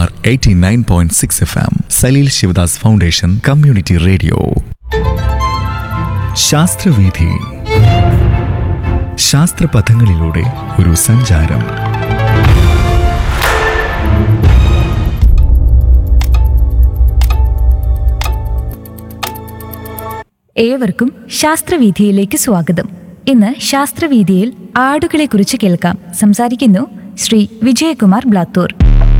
eighty nine point six F M Salil Shivadas foundation community radio ശാസ്ത്രവീഥി ശാസ്ത്രപഥങ്ങളിലൂടെ ഒരു സഞ്ചാരം ഏവർക്കും ശാസ്ത്രവീഥിയിലേക്ക് സ്വാഗതം ഇന്ന് ശാസ്ത്രവീഥിയിൽ ആടുകളെക്കുറിച്ച് കേൾക്കാം സംസാരിക്കുന്നു ശ്രീ വിജയകുമാർ ബ്ലാത്തൂർ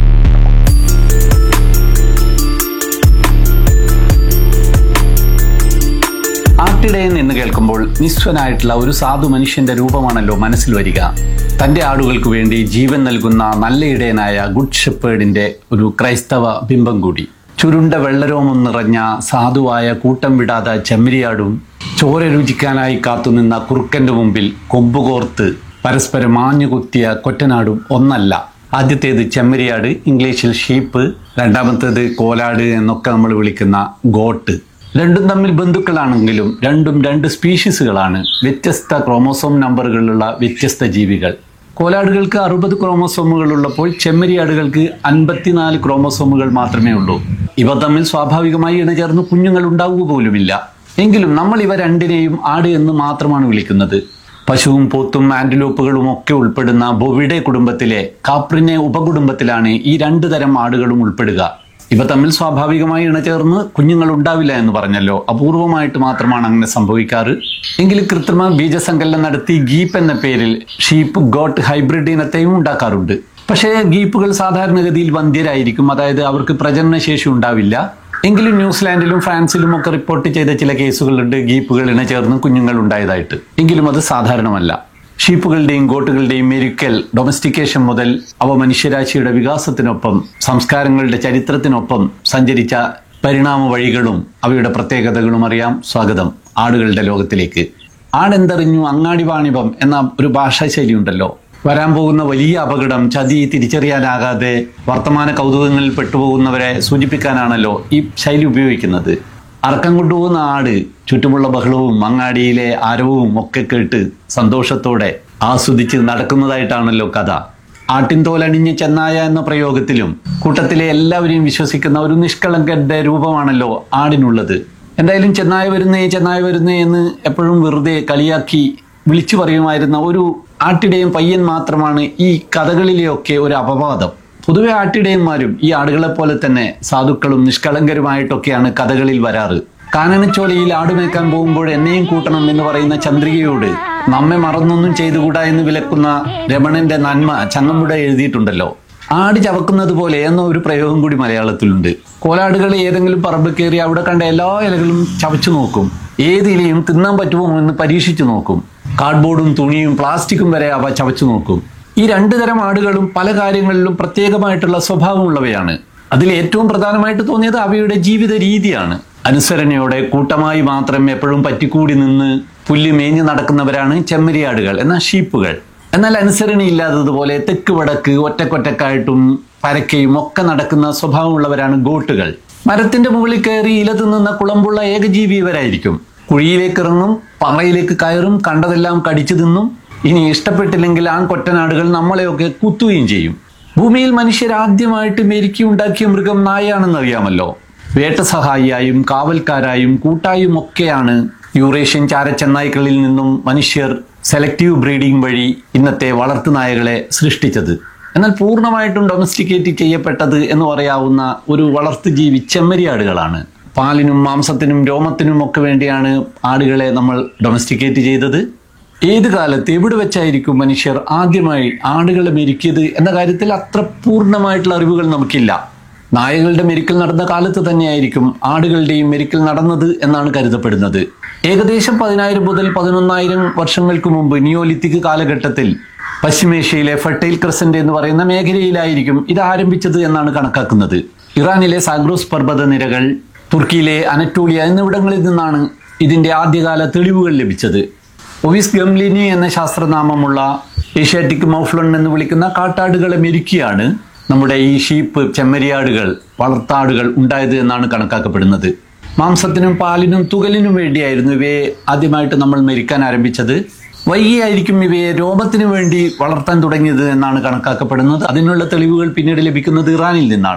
ആട്ടിടയൻ എന്ന് കേൾക്കുമ്പോൾ നിസ്വനായിട്ടുള്ള ഒരു സാധു മനുഷ്യന്റെ രൂപമാണല്ലോ മനസ്സിൽ വരിക തന്റെ ആടുകൾക്ക് വേണ്ടി ജീവൻ നൽകുന്ന നല്ല ഇടയനായ ഗുഡ് ഷെപ്പേർഡിന്റെ ഒരു ക്രൈസ്തവ ബിംബം കൂടി ചുരുണ്ട വെള്ളരോമം നിറഞ്ഞ സാധുവായ കൂട്ടം വിടാത്ത ചെമ്മരിയാടും ചോര രുചിക്കാനായി കാത്തുനിന്ന കുറുക്കന്റെ മുമ്പിൽ കൊമ്പുകോർത്ത് പരസ്പരം മാഞ്ഞു കുത്തിയ കൊറ്റനാടും ഒന്നല്ല ആദ്യത്തേത് ചെമ്മരിയാട് ഇംഗ്ലീഷിൽ ഷീപ്പ് രണ്ടാമത്തേത് കോലാട് എന്നൊക്കെ നമ്മൾ വിളിക്കുന്ന ഗോട്ട് രണ്ടും തമ്മിൽ ബന്ധുക്കളാണെങ്കിലും രണ്ടും രണ്ട് സ്പീഷീസുകളാണ് വ്യത്യസ്ത ക്രോമോസോം നമ്പറുകളുള്ള വ്യത്യസ്ത ജീവികൾ കോലാടുകൾക്ക് അറുപത് ക്രോമോസോമുകൾ ഉള്ളപ്പോൾ ചെമ്മരിയാടുകൾക്ക് അൻപത്തിനാല് ക്രോമോസോമുകൾ മാത്രമേ ഉള്ളൂ ഇവ തമ്മിൽ സ്വാഭാവികമായി ഇണചേർന്ന് കുഞ്ഞുങ്ങൾ ഉണ്ടാവുക പോലുമില്ല എങ്കിലും നമ്മൾ ഇവ രണ്ടിനെയും ആട് എന്ന് മാത്രമാണ് വിളിക്കുന്നത് പശുവും പോത്തും ആന്റിലോപ്പുകളും ഒക്കെ ഉൾപ്പെടുന്ന ബൊവിഡെ കുടുംബത്തിലെ കാപ്രിനെ ഉപകുടുംബത്തിലാണ് ഈ രണ്ടു തരം ആടുകളും ഉൾപ്പെടുക ഇവ തമ്മിൽ സ്വാഭാവികമായി ഇണചേർന്ന് കുഞ്ഞുങ്ങൾ ഉണ്ടാവില്ല എന്ന് പറഞ്ഞല്ലോ അപൂർവമായിട്ട് മാത്രമാണ് അങ്ങനെ സംഭവിക്കാറ് എങ്കിലും കൃത്രിമ ബീജസങ്കലനം നടത്തി ഗീപ്പ് എന്ന പേരിൽ ഷീപ്പ് ഗോട്ട് ഹൈബ്രിഡ് ഇനത്തെയും ഉണ്ടാക്കാറുണ്ട് പക്ഷേ ഗീപ്പുകൾ സാധാരണഗതിയിൽ വന്ധ്യരായിരിക്കും അതായത് അവർക്ക് പ്രജനനശേഷി ഉണ്ടാവില്ല എങ്കിലും ന്യൂസിലാൻഡിലും ഫ്രാൻസിലും ഒക്കെ റിപ്പോർട്ട് ചെയ്ത ചില കേസുകളുണ്ട് ഗീപ്പുകൾ ഇണചേർന്ന് കുഞ്ഞുങ്ങൾ ഉണ്ടായതായിട്ട് എങ്കിലും അത് സാധാരണമല്ല ഷീപ്പുകളുടെയും ഗോട്ടുകളുടെയും മെരുക്കൽ ഡൊമസ്റ്റിക്കേഷൻ മുതൽ അവ മനുഷ്യരാശിയുടെ വികാസത്തിനൊപ്പം സംസ്കാരങ്ങളുടെ ചരിത്രത്തിനൊപ്പം സഞ്ചരിച്ച പരിണാമ വഴികളും അവയുടെ പ്രത്യേകതകളും അറിയാം സ്വാഗതം ആടുകളുടെ ലോകത്തിലേക്ക് ആടെന്തറിഞ്ഞു അങ്ങാടി വാണിഭം എന്ന ഒരു ഭാഷാശൈലി ഉണ്ടല്ലോ വരാൻ പോകുന്ന വലിയ അപകടം ചതി തിരിച്ചറിയാനാകാതെ വർത്തമാന കൗതുകങ്ങളിൽ പെട്ടുപോകുന്നവരെ സൂചിപ്പിക്കാനാണല്ലോ ഈ ശൈലി ഉപയോഗിക്കുന്നത് അറക്കം കൊണ്ടുപോകുന്ന ആട് ചുറ്റുമുള്ള ബഹളവും അങ്ങാടിയിലെ ആരവവും ഒക്കെ കേട്ട് സന്തോഷത്തോടെ ആസ്വദിച്ച് നടക്കുന്നതായിട്ടാണല്ലോ കഥ ആട്ടിൻതോലണിഞ്ഞ് ചെന്നായ എന്ന പ്രയോഗത്തിലും കൂട്ടത്തിലെ എല്ലാവരെയും വിശ്വസിക്കുന്ന ഒരു നിഷ്കളങ്കന്റെ രൂപമാണല്ലോ ആടിനുള്ളത് എന്തായാലും ചെന്നായ വരുന്നേ ചെന്നായ വരുന്നേ എന്ന് എപ്പോഴും വെറുതെ കളിയാക്കി വിളിച്ചു പറയുമായിരുന്ന ഒരു ആട്ടിടയും പയ്യൻ മാത്രമാണ് ഈ കഥകളിലെയൊക്കെ ഒരു അപവാദം പൊതുവെ ആട്ടിടയന്മാരും ഈ ആടുകളെ പോലെ തന്നെ സാധുക്കളും നിഷ്കളങ്കരുമായിട്ടൊക്കെയാണ് കഥകളിൽ വരാറ് കാനനച്ചോലയിൽ ആടുമേക്കാൻ പോകുമ്പോൾ എന്നെയും കൂട്ടണം എന്ന് പറയുന്ന ചന്ദ്രികയോട് നമ്മെ മറന്നൊന്നും ചെയ്തുകൂടാ എന്ന് വിലക്കുന്ന രമണന്റെ നന്മ ചങ്ങമ്പുഴ എഴുതിയിട്ടുണ്ടല്ലോ ആട് ചവക്കുന്നത് പോലെ എന്ന ഒരു പ്രയോഗം കൂടി മലയാളത്തിലുണ്ട് കോലാടുകൾ ഏതെങ്കിലും പറമ്പ് കയറി അവിടെ കണ്ട എല്ലാ ഇലകളും ചവച്ചു നോക്കും ഏത് ഇലയും തിന്നാൻ പറ്റുമോ എന്ന് പരീക്ഷിച്ചു നോക്കും കാർഡ്ബോർഡും തുണിയും പ്ലാസ്റ്റിക്കും വരെ അവ ചവച്ചു നോക്കും ഈ രണ്ടു തരം ആടുകളും പല കാര്യങ്ങളിലും പ്രത്യേകമായിട്ടുള്ള സ്വഭാവമുള്ളവയാണ് അതിൽ ഏറ്റവും പ്രധാനമായിട്ട് തോന്നിയത് അവയുടെ ജീവിത രീതിയാണ് അനുസരണയോടെ കൂട്ടമായി മാത്രം എപ്പോഴും പറ്റിക്കൂടി നിന്ന് പുല്ല് മേഞ്ഞു നടക്കുന്നവരാണ് ചെമ്മരിയാടുകൾ എന്ന ഷീപ്പുകൾ എന്നാൽ അനുസരണയില്ലാത്തതുപോലെ തെക്ക് വടക്ക് ഒറ്റക്കൊറ്റക്കായിട്ടും പരക്കയും ഒക്കെ നടക്കുന്ന സ്വഭാവമുള്ളവരാണ് ഗോട്ടുകൾ മരത്തിന്റെ മുകളിൽ കയറി ഇല തിന്നുന്ന കുളമ്പുള്ള ഏകജീവി ഇവരായിരിക്കും കുഴിയിലേക്ക് ഇറങ്ങും പാറയിലേക്ക് കയറും കണ്ടതെല്ലാം കടിച്ചു തിന്നും ഇനി ഇഷ്ടപ്പെട്ടില്ലെങ്കിൽ ആൺകൊറ്റനാടുകൾ നമ്മളെയൊക്കെ കുത്തുകയും ചെയ്യും ഭൂമിയിൽ മനുഷ്യർ ആദ്യമായിട്ട് മെരുക്കി ഉണ്ടാക്കിയ മൃഗം നായയാണെന്ന് അറിയാമല്ലോ വേട്ടസഹായിയായും കാവൽക്കാരായും കൂട്ടായും ഒക്കെയാണ് യൂറേഷ്യൻ ചാരച്ചെന്നായ്ക്കളിൽ നിന്നും മനുഷ്യർ സെലക്റ്റീവ് ബ്രീഡിംഗ് വഴി ഇന്നത്തെ വളർത്തുനായകളെ സൃഷ്ടിച്ചത് എന്നാൽ പൂർണ്ണമായിട്ടും ഡൊമസ്റ്റിക്കേറ്റ് ചെയ്യപ്പെട്ടത് എന്ന് പറയാവുന്ന ഒരു വളർത്തുജീവി ചെമ്മരിയാടുകളാണ് പാലിനും മാംസത്തിനും രോമത്തിനും ഒക്കെ വേണ്ടിയാണ് ആടുകളെ നമ്മൾ ഡൊമസ്റ്റിക്കേറ്റ് ചെയ്തത് ഏത് കാലത്ത് എവിടെ വെച്ചായിരിക്കും മനുഷ്യർ ആദ്യമായി ആടുകളെ മെരുക്കിയത് എന്ന കാര്യത്തിൽ അത്ര പൂർണ്ണമായിട്ടുള്ള അറിവുകൾ നമുക്കില്ല നായകളുടെ മെരുക്കൽ നടന്ന കാലത്ത് തന്നെയായിരിക്കും ആടുകളുടെയും മെരുക്കൽ നടന്നത് എന്നാണ് കരുതപ്പെടുന്നത് ഏകദേശം പതിനായിരം മുതൽ പതിനൊന്നായിരം വർഷങ്ങൾക്ക് മുമ്പ് നിയോലിത്തിക് കാലഘട്ടത്തിൽ പശ്ചിമേഷ്യയിലെ ഫെർട്ടൈൽ ക്രസന്റ് എന്ന് പറയുന്ന മേഖലയിലായിരിക്കും ഇത് ആരംഭിച്ചത് എന്നാണ് കണക്കാക്കുന്നത് ഇറാനിലെ സാഗ്രോസ് പർവ്വത നിരകൾ തുർക്കിയിലെ അനറ്റോളിയ എന്നിവിടങ്ങളിൽ നിന്നാണ് ഇതിന്റെ ആദ്യകാല തെളിവുകൾ ലഭിച്ചത് ഒവിസ് ഗംലിനി എന്ന ശാസ്ത്രനാമമുള്ള ഏഷ്യാറ്റിക് മൗഫ്ലൺ എന്ന് വിളിക്കുന്ന കാട്ടാടുകളെ മെരുക്കിയാണ് നമ്മുടെ ഈ ഷീപ്പ് ചെമ്മരിയാടുകൾ വളർത്താടുകൾ ഉണ്ടായത് എന്നാണ് കണക്കാക്കപ്പെടുന്നത് മാംസത്തിനും പാലിനും തുകലിനും വേണ്ടിയായിരുന്നു ഇവയെ ആദ്യമായിട്ട് നമ്മൾ മെരിക്കാൻ ആരംഭിച്ചത് വൈകിയായിരിക്കും ഇവയെ രോമത്തിനു വേണ്ടി വളർത്താൻ തുടങ്ങിയത് എന്നാണ് കണക്കാക്കപ്പെടുന്നത് അതിനുള്ള തെളിവുകൾ പിന്നീട് ലഭിക്കുന്നത് ഇറാനിൽ നിന്നാണ്